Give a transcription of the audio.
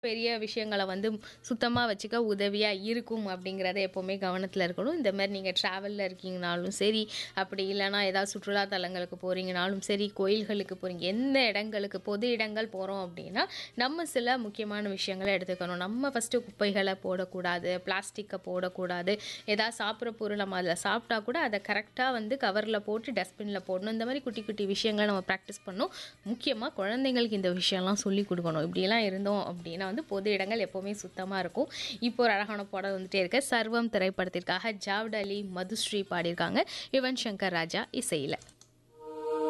பெரிய விஷயங்கள வந்து சுத்தமா வச்சுக்க உதவியா இருக்கும் அப்படிங்கிறத எப்பவுமே கவனத்துல இருக்கணும். இந்த மாரி நீங்க ட்ராவல்ல இருக்கீங்கனாலும் சரி, அப்படி இல்லன்னா ஏதாவது சுற்றுலா தலங்களுக்கு போறீங்கனாலும் சரி, கோயில்களுக்கு போறீங்க எந்த இடங்களுக்கு பொது இடங்கள் போறோம் அப்படின்னா, நம்ம சில முக்கியமான விஷயங்கள எடுத்துக்கணும். நம்ம ஃபர்ஸ்ட்டு குப்பைகள போடக்கூடாது, பிளாஸ்டிக்க போடக்கூடாது. ஏதாவது சாப்பிடுற பொருள் நம்ம அதில சாப்பிட்டா கூட அத கரெக்ட்டா வந்து கவர்ல போட்டு டஸ்ட்பின்ல போடணும். இந்த மாரி குட்டி குட்டி விஷயங்கள நம்ம பிராக்டிஸ் பண்ணணும். முக்கியமா குழந்தைங்களுக்கு இந்த விஷயம்லாம் சொல்லிக் குடுக்கணும். இப்படியெல்லாம் இருந்தோம் அப்படின்னா வந்து பொது இடங்கள் எப்பவுமே சுத்தமா இருக்கும். இப்போ ஒரு அழகான பாடல் வந்துட்டே இருக்கு. சர்வம் திரைப்படத்திற்காக ஜாவ்ட் அலி, மதுஸ்ரீ பாடியிருக்காங்க. யுவன் சங்கர் ராஜா இசையில.